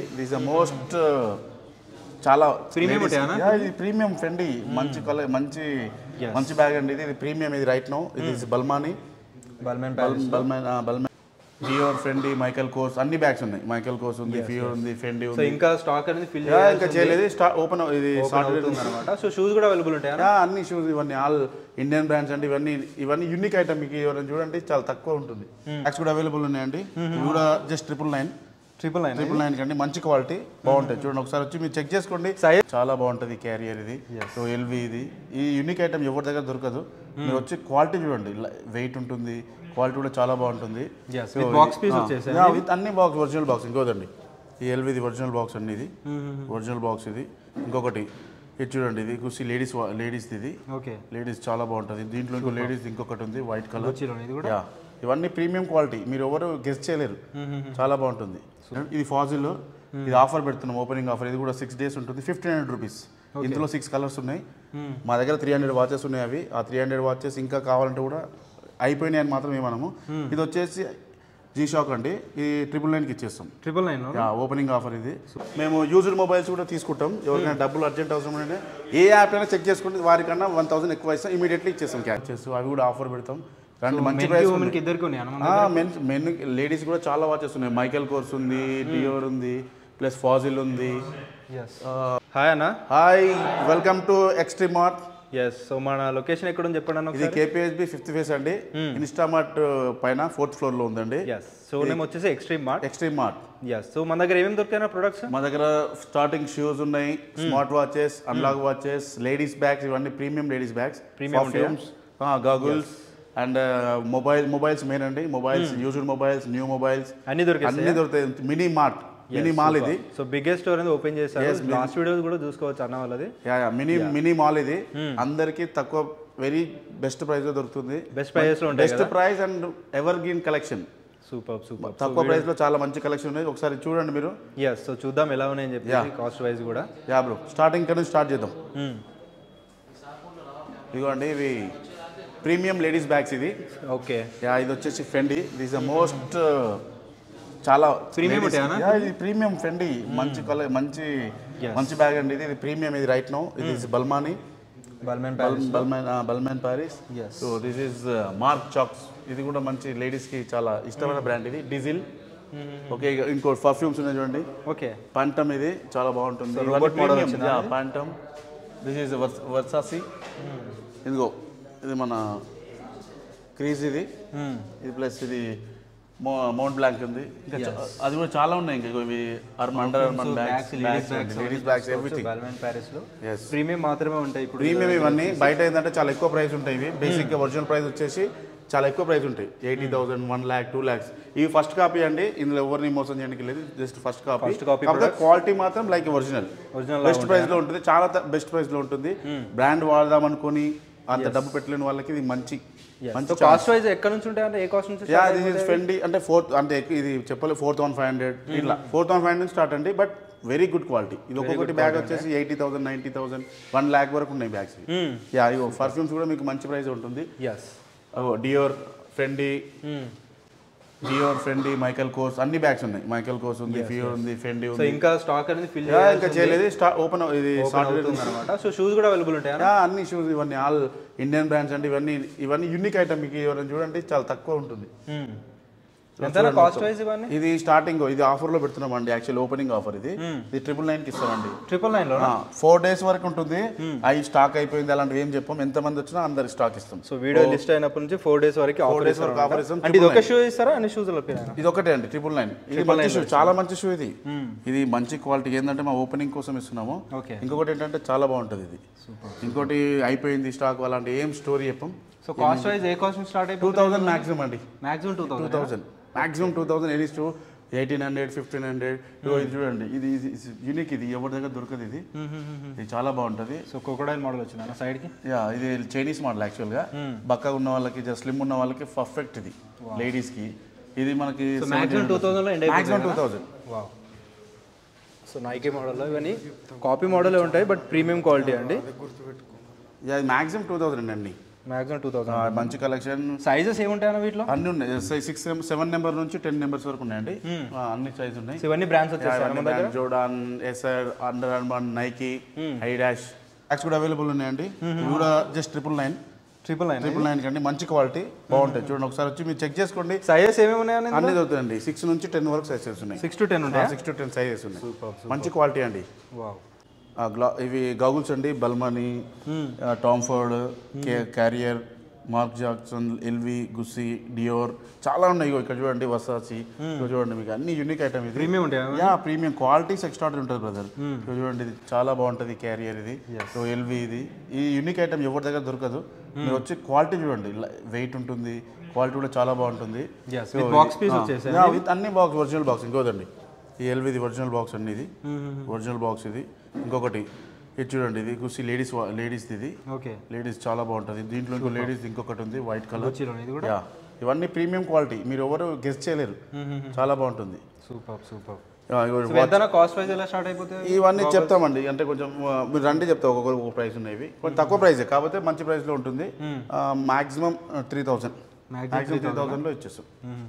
This the most చాలా Premium ladies- ఉంటాయా? Yeah, ఇది ప్రీమియం ఫెండి మంచి కలర్ మంచి Yes. మంచి బ్యాగ్ అండి ఇది ఇది ప్రీమియం ఇది రైట్ నో ఇది Balmain Balmain Balmain Balmain Dior Fendi Michael Kors అన్ని బ్యాగ్స్ ఉన్నాయి మైకల్ కోర్స్ ఉంది ఫియోర్ ఉంది ఫెండి సో ఉంది ఇంకా స్టాక్ అనేది ఫిల్ Yeah, ఇంకా చేయలేదు స్టార్ట్ ఓపెన్ ఇది స్టార్ట్ అవుతుంది అనమాట సో షూస్ కూడా అవైలబుల్ ఉంటాయా యా, అన్ని షూస్ ఇవన్నీ ఆల్ ఇండియన్ బ్రాండ్స్ అండి ఇవన్నీ ఇవన్నీ యూనిక్ ఐటమ్ మీకు ఎవరైనా చూడండి చాలా తక్కువ ఉంటుంది బ్యాగ్స్ కూడా అవైలబుల్ ఉన్నాయండి ఇవి కూడా just triple nine triple nine triple nine కండి మంచి క్వాలిటీ బాగుంటాయి చూడండి ఒకసారి వచ్చి మీరు చెక్ చేసుకోండి Size? చాలా బాగుంటుంది క్యారియర్ ఇది సో ఎల్వి ఇది ఈ యూనిక్ ఐటమ్ ఎవరి దగ్గర దొరకదు మీరు వచ్చి క్వాలిటీ చూడండి వెయిట్ ఉంటుంది క్వాలిటీ కూడా చాలా బాగుంటుంది Yes, So, with ఇది- box piece ఆ, వచ్చేసాయి yeah, with అన్ని బాక్స్ ఒరిజినల్ బాక్స్ ఇంకోదండి ఈ ఎల్విది ఒరిజినల్ బాక్స్ అండి ఇది ఒరిజినల్ బాక్స్ ఇది ఇంకొకటి ఇది చూడండి ఇది కుసి లేడీస్ లేడీస్ ఇది ఓకే లేడీస్ చాలా బాగుంటుంది దీంట్లో ఇంకో లేడీస్ ఇంకొకటి ఉంది వైట్ కలర్ గుచ్చిలో ఇది కూడా యా ఇవన్నీ ప్రీమియం క్వాలిటీ మీరు ఎవరు గెస్ట్ చేయలేరు చాలా బాగుంటుంది ఇది ఫాజిల్ ఇది ఆఫర్ పెడుతున్నాం ఓపెనింగ్ ఆఫర్ ఇది కూడా సిక్స్ డేస్ ఉంటుంది ఫిఫ్టీన్ హండ్రెడ్ రూపీస్ ఇందులో సిక్స్ కలర్స్ ఉన్నాయి మా దగ్గర త్రీ హండ్రెడ్ వాచెస్ ఉన్నాయి అవి ఆ త్రీ హండ్రెడ్ వాచెస్ ఇంకా కావాలంటే కూడా అయిపోయినాయి అని మాత్రం ఏమనము ఇది వచ్చేసి జీ షాక్ అండి ఇది ట్రిపుల్ నైన్కి ఇచ్చేస్తాం triple nine yeah, opening offer ఇది మేము యూజర్ మొబైల్స్ కూడా తీసుకుంటాం ఎవరికైనా డబ్బులు అర్జెంట్ అవసరం ఉంటే ఏ యాప్ అయినా చెక్ చేసుకుంటే వారికన్నా వన్ థౌసండ్ ఎక్కువ ఇస్తాం ఇమీడియట్లీ ఇచ్చేస్తాం క్యాష్ చేస్తూ అవి కూడా ఆఫర్ పెడతాం రండి మంచి ప్రైస్ ఉమెన్ కి ఇద్దరికి ఉన్నాయి అన్నమాట మెన్ మెన్ లేడీస్ కూడా చాలా వాచెస్ ఉన్నాయి మైకెల్ కోర్స్ ఉంది డియోర్ ఉంది ప్లస్ ఫాజిల్ ఉంది ఎస్ హాయ్ అన్న hi welcome to Extreme Mart yes so మన లొకేషన్ ఎక్కడ ఉంది చెప్పండి అన్న ఇది కేపీహెచ్బి ఫిఫ్త్ ఫేస్ అండి ఇన్స్టామార్ట్ పైన ఫోర్త్ ఫ్లోర్ లో ఉందండి ఎస్ సో నేమ్ వచ్చేసి Extreme Mart Extreme Mart yes so మన దగ్గర ఏమేమి దొరుకుతాయి ప్రొడక్ట్స్ మా దగ్గర స్టార్టింగ్ షూస్ ఉన్నాయి smart watches unlock watches ladies bags ఇవన్నీ premium ladies bags Premium perfumes goggles and mobile mobiles main అండి mobiles used mobiles new mobiles అన్ని దొరికాయి అన్ని దొరుకుతాయి మినీ మార్ట్ మినీ మాల్ ఇది సో బిగ్గెస్ట్ స్టోర్ అనేది ఓపెన్ చేశారు లాస్ట్ వీడియో కూడా చూసుకోవచ్చు అన్న వాళ్ళది yeah yeah mini mini mall ఇది అందరికి తక్కువ వెరీ బెస్ట్ ప్రైస్ లో దొరుకుతుంది బెస్ట్ ప్రైజెస్ లో ఉంటాయి best price and evergreen collection super super తక్కువ ప్రైస్ లో చాలా మంచి కలెక్షన్ ఉన్నాయి ఒకసారి చూడండి మీరు ఎస్ సో చూద్దాం ఎలా ఉన్నాయని చెప్పి కాస్ట్ వైజ్ కూడా యా బ్రో స్టార్టింగ్ ఇక్కడ నుంచి స్టార్ట్ చేద్దాం Hmm. ఇదిగోండి ఇవి ప్రీమియం లేడీస్ బ్యాగ్స్ ఇది ఓకే యా ఇది వచ్చేసి ఫెండి దిస్ ద మోస్ట్ చాలా Premium ladies- ఉంటాయా? యా, ఇది ప్రీమియం ఫెండి మంచి కలర్ మంచి మంచి బ్యాగ్ అండి ఇది ఇది ప్రీమియం ఇది రైట్ నో ఇది Balmain Balmain Balmain Balmain Paris Yes. So this is Marc చాక్స్ ఇది కూడా మంచి ladies కి చాలా ఇష్టమైన బ్రాండ్ ఇది డీజిల్ ఓకే ఇక ఇంకో పర్ఫ్యూమ్స్ ఉన్నాయి చూడండి ఓకే పంటమ్ ఇది చాలా బాగుంటుంది So, robot model వచ్చిందా పంటమ్ దిస్ ఈజ్ వర్సాసి ఇదిగో ఇది మన క్రీజ్ ఇది ఇది ప్లస్ ఇది మౌంట్ బ్లాంక్ ఉంది ఇంకా చా- అది కూడా చాలా ఉన్నాయి ఇంకా ఇగో ఇవి Under Armour bags ladies bags everything Balmain Paris లో ఎస్ ప్రీమియం మాత్రమే ఉంటాయి ఇప్పుడు ప్రీమియం ఇవన్నీ బయట ఏంటంటే చాలా ఎక్కువ ప్రైస్ ఉంటాయి ఇవి బేసిక్గా ఒరిజినల్ ప్రైస్ వచ్చేసి చాలా ఎక్కువ ప్రైస్ ఉంటాయి eighty thousand one lakh two lakhs ఇవి ఫస్ట్ కాపీ అండి ఇందులో ఎవరిని మోసం చేయడానికి లేదు just first copy First copy కాకపోతే క్వాలిటీ మాత్రం like original Original best price లో ఉంటుంది చాలా బెస్ట్ ప్రైస్ లో ఉంటుంది బ్రాండ్ వాడదాం అనుకొని అంత డబ్బు పెట్టలేని వాళ్ళకి ఇది మంచి మంచి కాస్ట్ వైజ్ ఎక్కడ నుంచి ఉంటాయి అంటే ఏ కాస్ట్ నుంచి యా దిస్ ఇస్ ఫెండి అంటే ఫోర్త్ అంటే ఎక్కు- ఇది చెప్పలేదు ఫోర్ థౌసండ్ ఫైవ్ హండ్రెడ్ ఇట్లా four thousand five hundred start అండి బట్ వెరీ గుడ్ క్వాలిటీ ఇది ఒక్కొక్కటి బ్యాగ్ వచ్చేసి eighty thousand ninety thousand one lakh వరకు ఉన్నాయి బ్యాగ్స్ యా ఇగో పర్ఫ్యూమ్స్ కూడా మీకు మంచి ప్రైస్ ఉంటుంది yes Dior Fendi Dior Fendi Michael Kors అన్ని బ్యాగ్స్ ఉన్నాయి మైకల్ కోర్స్ ఉంది ఫియోర్ ఉంది ఫెండి సో ఉంది ఇంకా స్టాక్ అనేది ఫిల్ యా, ఇంకా చేయలేదు స్టార్ట్ ఓపెన్ ఇది స్టార్ట్ అవుతుంది అనమాట సో షూస్ కూడా అవైలబుల్ ఉంటాయా యా, అన్ని షూస్ ఇవన్నీ ఆల్ ఇండియన్ బ్రాండ్స్ అంటే ఇవన్నీ ఇవన్నీ యూనిక్ ఐటమ్ మీకు ఎవరైనా చూడండి చాలా తక్కువ ఉంటుంది ఎంత కాస్ట్ వైజ్ ఇవన్నీ ఇది స్టార్టింగ్ ఇది ఆఫర్ లో పెడుతున్నాం అండి యాక్చువల్ ఓపెనింగ్ ఆఫర్ ఇది ఇది ట్రిపుల్ నైన్ కి ఇస్తామండి ట్రిపుల్ నైన్ లో ఫోర్ డేస్ వరకు ఉంటుంది అవి స్టాక్ అయిపోయింది అలాంటివి ఏం చెప్పాం ఎంత మంది వచ్చినా అందరికి స్టాక్ ఇస్తాం సో వీడియో లిస్ట్ అయినప్పటి నుంచి ఫోర్ డేస్ వరకు ఆఫర్ days వరకు offer ఇస్తాం. అంటే ఇది ఒక షూ ఇస్తారా అన్ని షూస్ ఇది ఒకటే అండి ట్రిపుల్ నైన్ ఇది మంచి షూ చాలా మంచి షూ ఇది ఇది మంచి క్వాలిటీ ఏంటంటే మా ఓపెనింగ్ కోసం ఇస్తున్నాము ఓకే ఇంకొకటి ఏంటంటే చాలా బాగుంటుంది ఇది ఇంకోటి అయిపోయింది స్టాక్ అలాంటి ఏం స్టోరీ చెప్పం సో కాస్ట్ వైజ్ ఏ కాస్ట్ నుంచి స్టార్ట్ టూ అయిపోతుంది థౌసండ్ మాక్సిమం అండి maximum two two thousand thousand maximum two thousand ఎనీస్ two eighteen hundred fifteen hundred ఇది చూడండి ఇది యూనిక్ ఇది ఎవరి దగ్గర దొరకదు ఇది ఇది చాలా బాగుంటుంది సో కోకోడైల్ మోడల్ వచ్చింది అన్న సైడ్ కి యా ఇది చైనీస్ మోడల్ యాక్చువల్గా బక్కగా ఉన్న వాళ్ళకి జస్ట్ స్లిమ్ ఉన్న వాళ్ళకి పర్ఫెక్ట్ ఇది లేడీస్కి ఇది మనకి సో మాక్సిమం టూ థౌసండ్ లో end maximum two thousand wow so Nike మోడల్లో ఇవన్నీ కాపీ మోడలే ఉంటాయి బట్ ప్రీమియం క్వాలిటీ అండి యా ఇది మాక్సిమం టూ థౌసండ్ అండి మాక్సిమం టూ థౌసండ్ ఆ, మంచి కలెక్షన్ సైజెస్ ఏముంటాయన్న వీటిలో అన్ని ఉన్నాయి సిక్స్ సెవెన్ నెంబర్ నుంచి టెన్ నెంబర్స్ వరకు ఉన్నాయండి ఆ, అన్ని సైజ్ ఉన్నాయి సో ఇవన్నీ బ్రాండ్స్ వచ్చేస్తాయి మన దగ్గర Jordan SR Under Armour Nike హై డాష్ యాక్స్ కూడా అవైలబుల్ ఉన్నాయండి ఇవి కూడా just triple nine triple nine triple nine కండి మంచి క్వాలిటీ బాగుంటాయి చూడండి ఒకసారి వచ్చి మీరు చెక్ చేసుకోండి సైజెస్ ఏమేమి ఉన్నాయని అన్ని దొరుకుతాయండి సిక్స్ నుంచి టెన్ వరకు సైజెస్ ఉన్నాయి సిక్స్ టు టెన్ ఉంటాయా సిక్స్ టు టెన్ సైజెస్ ఉన్నాయి మంచి క్వాలిటీ అండి వావ్ ఆ గ్లా ఇవి గాగుల్స్ అండి Balmain Tom Ford Cartier Marc Jacobs LV Gucci Dior చాలా ఉన్నాయి ఇగో ఇక్కడ చూడండి వసాసి ఇక్కడ చూడండి మీకు అన్ని యూనిక్ ఐటమ్ ఇది ప్రీమియం ఉంటాయా యా ప్రీమియం క్వాలిటీస్ ఎక్స్ట్రాడరీ ఉంటుంది బ్రదర్ ఇక్కడ చూడండి ఇది చాలా బాగుంటుంది క్యారియర్ ఇది సో ఎల్వి ఇది ఈ యూనిక్ ఐటమ్ ఎవరి దగ్గర దొరకదు మీరు వచ్చి క్వాలిటీ చూడండి వెయిట్ ఉంటుంది క్వాలిటీ కూడా చాలా బాగుంటుంది Yes, with box piece వచ్చేసాయి యా, విత్ అన్ని బాక్స్ ఒరిజినల్ బాక్స్ ఇంకోదండి ఈ ఎల్విది ఒరిజినల్ బాక్స్ అండి ఇది ఒరిజినల్ బాక్స్ ఇది ఇంకొకటి ఇది చూడండి ఇది గుసి లేడీస్ లేడీస్ ఇది ఓకే లేడీస్ చాలా బాగుంటుంది దీంట్లో ఇంకో లేడీస్ ఇంకొకటి ఉంది వైట్ కలర్ వచ్చిలో ఇది కూడా యా ఇవన్నీ ప్రీమియం క్వాలిటీ మీరు ఎవరు గెస్ట్ చేయలేరు చాలా బాగుంటుంది సూపర్ సూపర్ యా, ఇగో సో ఎంత కాస్ట్ ప్రైస్ ఎలా స్టార్ట్ అయిపోతుంది ఇవన్నీ చెప్తామండి అంటే కొంచెం ఆ, మీరు రండి చెప్తా ఒక్కొక్కరు ఒక ప్రైస్ ఉన్నాయి ఇవి కొంచెం తక్కువ ప్రైసే కాకపోతే మంచి ప్రైస్లో ఉంటుంది maximum three thousand Maximum maximum three థౌసండ్లో ఇచ్చేస్తాం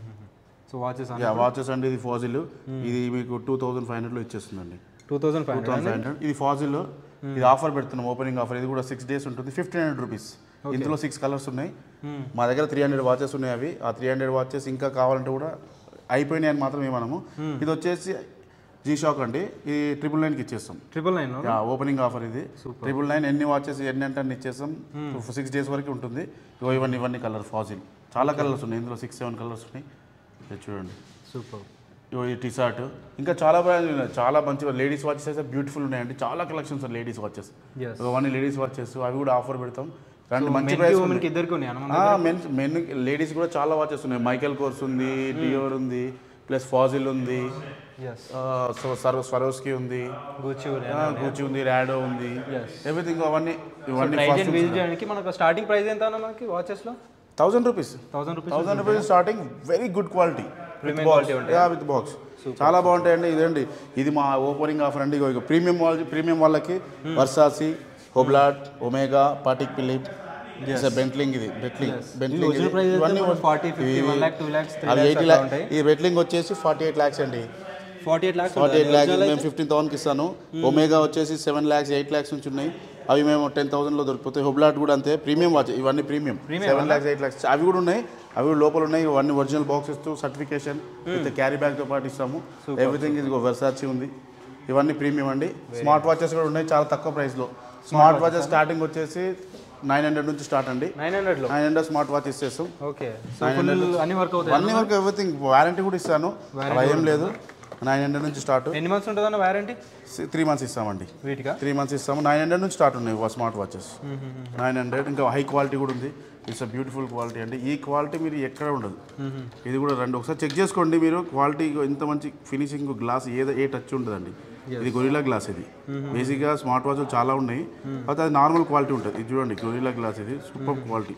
సో వాచెస్ యా వాచెస్ అండి ఇది ఫాజిల్ ఇది మీకు టూ థౌసండ్ ఫైవ్ హండ్రెడ్లో ఇచ్చేస్తుందండి two thousand five two thousand five hundred ఇది ఫాజిల్ ఇది ఆఫర్ పెడుతున్నాం ఓపెనింగ్ ఆఫర్ ఇది కూడా సిక్స్ డేస్ ఉంటుంది ఫిఫ్టీన్ హండ్రెడ్ రూపీస్ ఇందులో సిక్స్ కలర్స్ ఉన్నాయి మా దగ్గర త్రీ హండ్రెడ్ వాచెస్ ఉన్నాయి అవి ఆ త్రీ హండ్రెడ్ వాచెస్ ఇంకా కావాలంటే కూడా అయిపోయినాయి అని మాత్రం మనము ఇది వచ్చేసి జీ షాక్ అండి ఇది ట్రిపుల్ నైన్కి ఇచ్చేస్తాం triple nine yeah opening offer ఇది ట్రిపుల్ నైన్ ఎన్ని వాచెస్ ఎన్ని అంటే అన్ని ఇచ్చేస్తాం సిక్స్ డేస్ వరకు ఉంటుంది ఇగో ఇవన్నీ ఇవన్నీ కలర్ ఫాజిల్ చాలా కలర్స్ ఉన్నాయి ఇందులో సిక్స్ సెవెన్ కలర్స్ ఉన్నాయి ఇది చూడండి సూపర్ ఇగో ఈ టీ షర్ట్ ఇంకా చాలా బ్రాండ్స్ ఉన్నాయి చాలా మంచి లేడీస్ వాచెస్ అయితే బ్యూటిఫుల్ ఉన్నాయండి చాలా కలెక్షన్స్ ఉన్నాయి లేడీస్ వాచెస్ ఎస్ అవన్నీ లేడీస్ వాచెస్ అవి కూడా ఆఫర్ పెడతాం రండి మంచి ప్రైస్ ఉమెన్కి ఇద్దరికి ఉన్నాయి అన్న మెన్ మెన్ లేడీస్ కూడా చాలా వాచెస్ ఉన్నాయి మైకెల్ కోర్స్ ఉంది డియోర్ ఉంది ప్లస్ ఫాజిల్ ఉంది ఎస్ సో సర్వ స్వరోస్కి ఉంది గుచ్చి గూచి ఉంది ర్యాడో ఉంది ఎవ్రీథింగ్ అవన్నీ ఇవన్నీ నైట్ అండ్ విజిట్ చేయడానికి మనకు స్టార్టింగ్ ప్రైస్ ఎంత అన్న మనకి వాచెస్లో thousand rupees thousand rupees thousand rupees starting very good quality Premium quality ఉంటాయి. విత్ బాక్స్ చాలా బాగుంటాయండి ఇదండి ఇది మా ఓపెనింగ్ ఆఫర్ అండి ఇగో ప్రీమియం వాళ్ళకి ప్రీమియం వాళ్ళకి వర్సాసి హోబ్లాట్ ఒమేగా పాటిక్ ఫిలిప్ బెంట్లింగ్ ఇది బెట్లింగ్ బెంట్లింగ్ original price అయితే మనకు 40, 50, 1 lakh, 2 lakhs, 3 అది lakhs ఎయిటీ అట్లా ఉంటాయి. ఈ బెట్లింగ్ వచ్చేసి ఫార్టీ ఎయిట్ ల్యాక్స్ అండి forty eight lakhs forty eight lakhs మేము ఫిఫ్టీన్ థౌసండ్కి ఇస్తాను ఒమేగా వచ్చేసి సెవెన్ ల్యాక్స్ ఎయిట్ ల్యాక్స్ నుంచి ఉన్నాయి అవి మేము టెన్ థౌసండ్లో దొరికిపోతాయి హుబ్లాట్ కూడా అంతే ప్రీమియం వాచ్ ఇవన్నీ premium seven lakhs eight lakhs అవి కూడా ఉన్నాయి అవి కూడా లోపల ఉన్నాయి ఇవన్నీ ఒరిజినల్ బాక్సెస్ తో సర్టిఫికేషన్ విత్ క్యారీ బ్యాగ్తో పాటు ఇస్తాము ఎవ్రీథింగ్ ఇది వెర్సాచి ఉంది ఇవన్నీ ప్రీమియం అండి స్మార్ట్ వాచెస్ కూడా ఉన్నాయి చాలా తక్కువ ప్రైస్లో స్మార్ట్ వాచెస్ స్టార్టింగ్ వచ్చేసి నైన్ హండ్రెడ్ నుంచి స్టార్ట్ అండి నైన్ హండ్రెడ్లో నైన్ హండ్రెడ్ స్మార్ట్ వాచ్ ఇచ్చేస్తాం ఓకే సో ఫుల్ అన్ని వర్క్ అవుతాయి అన్ని వరకు ఎవ్రీథింగ్ వారంటీ కూడా ఇస్తాను అలా ఏం లేదు నైన్ హండ్రెడ్ నుంచి స్టార్ట్ ఎన్ని మంత్స్ ఉంటుంది అన్న వారంటీ త్రీ మంత్స్ ఇస్తామండి వీటిగా త్రీ మంత్స్ ఇస్తాము నైన్ హండ్రెడ్ నుంచి స్టార్ట్ ఉన్నాయి స్మార్ట్ వాచెస్ నైన్ హండ్రెడ్ ఇంకా హై క్వాలిటీ కూడా ఉంది ఇట్స్ అ బ్యూటిఫుల్ క్వాలిటీ అండి ఈ క్వాలిటీ మీరు ఎక్కడ ఉండదు ఇది కూడా రండి ఒకసారి చెక్ చేసుకోండి మీరు క్వాలిటీ ఇంత మంచి ఫినిషింగ్ గ్లాస్ ఏదో ఏ టచ్ ఉంటుందండి ఇది గొరిలా గ్లాస్ ఇది బేసిక్గా స్మార్ట్ వాచ్లు చాలా ఉన్నాయి అయితే అది నార్మల్ క్వాలిటీ ఉంటుంది ఇది చూడండి గొరిలా గ్లాస్ ఇది సూపర్ క్వాలిటీ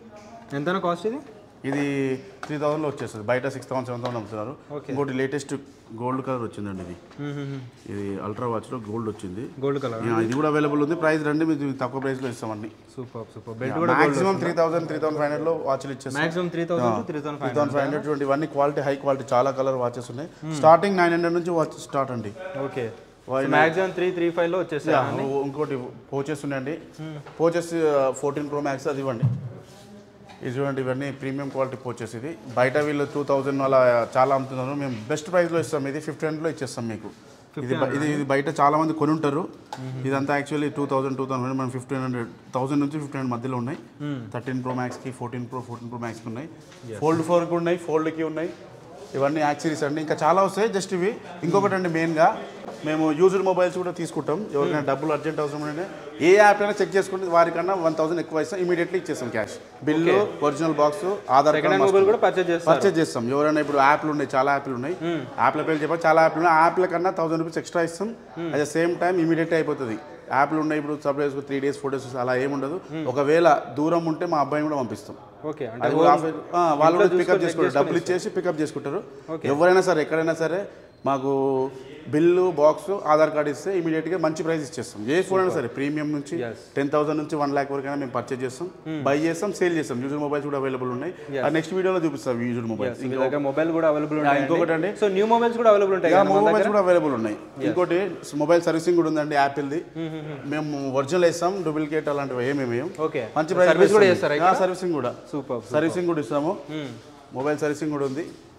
ఎంత కాస్ట్ ఇది ఇది త్రీ థౌసండ్లో వచ్చేస్తుంది బయట సిక్స్ థౌసండ్ సెవెన్ థౌసండ్ అమ్ముతున్నారు ఇంకోటి లేటెస్ట్ గోల్డ్ కలర్ వచ్చిందండి ఇది ఇది అల్ట్రా వాచ్లో గోల్డ్ వచ్చింది గోల్డ్ కలర్ యా, ఇది కూడా అవైలబుల్ ఉంది ప్రైస్ రండి మీకు తక్కువ ప్రైస్లో ఇస్తామండి సూపర్ సూపర్ బెడ్ కూడా maximum three thousand three thousand five హండ్రెడ్లో వాచ్లు ఇచ్చేస్తాం maximum three thousand three thousand three thousand five hundred చూడండి ఇవన్నీ క్వాలిటీ హై క్వాలిటీ చాలా కలర్ వాచెస్ ఉన్నాయి స్టార్టింగ్ నైన్ హండ్రెడ్ నుంచి వాచ్ స్టార్ట్ అండి ఓకే మాక్సిమం త్రీ త్రీ ఫైవ్లో వచ్చేసాయి యా, ఇంకోటి పోచెస్ ఉన్నాయండి పోచెస్ ఫోర్టీన్ ప్రో మ్యాక్స్ అది ఇవ్వండి ఇది చూడండి ఇవన్నీ ప్రీమియం క్వాలిటీ పోచెస్ ఇది బయట వీళ్ళు టూ థౌజండ్ అలా చాలా అమ్ముతున్నారు మేము బెస్ట్ ప్రైస్లో ఇస్తాం ఇది ఫిఫ్టీ హండ్రెడ్లో ఇచ్చేస్తాం మీకు ఇది బ- ఇది ఇది బయట చాలా మంది కొని ఉంటారు ఇదంతా actually two thousand two thousand మనం ఫిఫ్టీన్ హండ్రెడ్ థౌసండ్ నుంచి ఫిఫ్టీన్ హండ్రెడ్ మధ్యలో ఉన్నాయి థర్టీన్ ప్రో మ్యాక్స్కి ఫోర్టీన్ ప్రో ఫోర్టీన్ ప్రో మ్యాక్స్కి ఉన్నాయి ఫోల్డ్ ఫోర్కి ఉన్నాయి ఫోల్డ్కి ఉన్నాయి ఇవన్నీ యాక్సరీస్ అండి ఇంకా చాలా వస్తాయి జస్ట్ ఇవి ఇంకొకటి అండి మెయిన్గా మేము యూజ్డ్ మొబైల్స్ కూడా తీసుకుంటాం ఎవరికైనా డబ్బులు అర్జెంట్ అవసరం ఉంటే ఏ యాప్ అయినా చెక్ చేసుకుంటే వారికన్నా వన్ థౌసండ్ ఎక్కువ ఇస్తాం ఇమీడియట్లీ ఇచ్చేస్తాం cash bill original box Aadhaar second hand card mobile కూడా పర్చేజ్ చేస్తారు పర్చేజ్ చేస్తాం ఎవరైనా ఇప్పుడు యాప్లు ఉన్నాయి చాలా యాప్లు ఉన్నాయి యాప్ల పేరు చెప్పాలి చాలా యాప్లు ఉన్నాయి యాప్ల కన్నా థౌసండ్ రూపీస్ ఎక్స్ట్రా ఇస్తాం at the same time immediate అయిపోతుంది యాప్లు ఉన్నాయి ఇప్పుడు supplies three days four days అలా ఏముండదు ఒకవేళ దూరం ఉంటే మా అబ్బాయిని కూడా పంపిస్తాం ఓకే అంటే అది కూడా ఆఫర్- ఆ, వాళ్ళు కూడా పికప్ చేసుకుంటారు డబ్బులు ఇచ్చేసి పికప్ చేసుకుంటారు ఎవరైనా సరే ఎక్కడైనా సరే మాకు బిల్లు బాక్స్ ఆధార్ కార్డు ఇస్తే ఇమీడియట్గా మంచి ప్రైస్ ఇచ్చేస్తాం ఏ ఫోన్ అయినా సరే ప్రీమియం నుంచి Yes. టెన్ థౌసండ్ నుంచి వన్ ల్యాక్ వరకు అయినా మేము పర్చేజ్ చేస్తాం బై చేస్తాం సేల్ చేస్తాం యూజర్ మొబైల్స్ కూడా అవైలబుల్ ఉన్నాయి Yes. ఆ నెక్స్ట్ వీడియోలో చూపిస్తాం యూజర్ మొబైల్స్ మీ దగ్గర మొబైల్ కూడా అవైలబుల్ ఇంకొకటి ఉంటాయి అండి. సో న్యూ మొబైల్స్ కూడా అవైలబుల్ ఉంటాయి కదా మన మొబైల్స్ దగ్గర? కూడా అవైలబుల్ ఉన్నాయి ఇంకోటి మొబైల్ సర్వీసింగ్ కూడా ఉందండి యాపిల్ది మేము ఒరిజినల్ ఇస్తాం డూప్లికేట్ అలాంటివి ఏమేమి వేయం. ఓకే మంచి ప్రైస్ సర్వీస్ కూడా చేస్తారా ఇక్కడ? సర్వీసింగ్ కూడా సూపర్ సర్వీసింగ్ కూడా ఇస్తాము మొబైల్ సర్వీసింగ్ కూడా ఉంది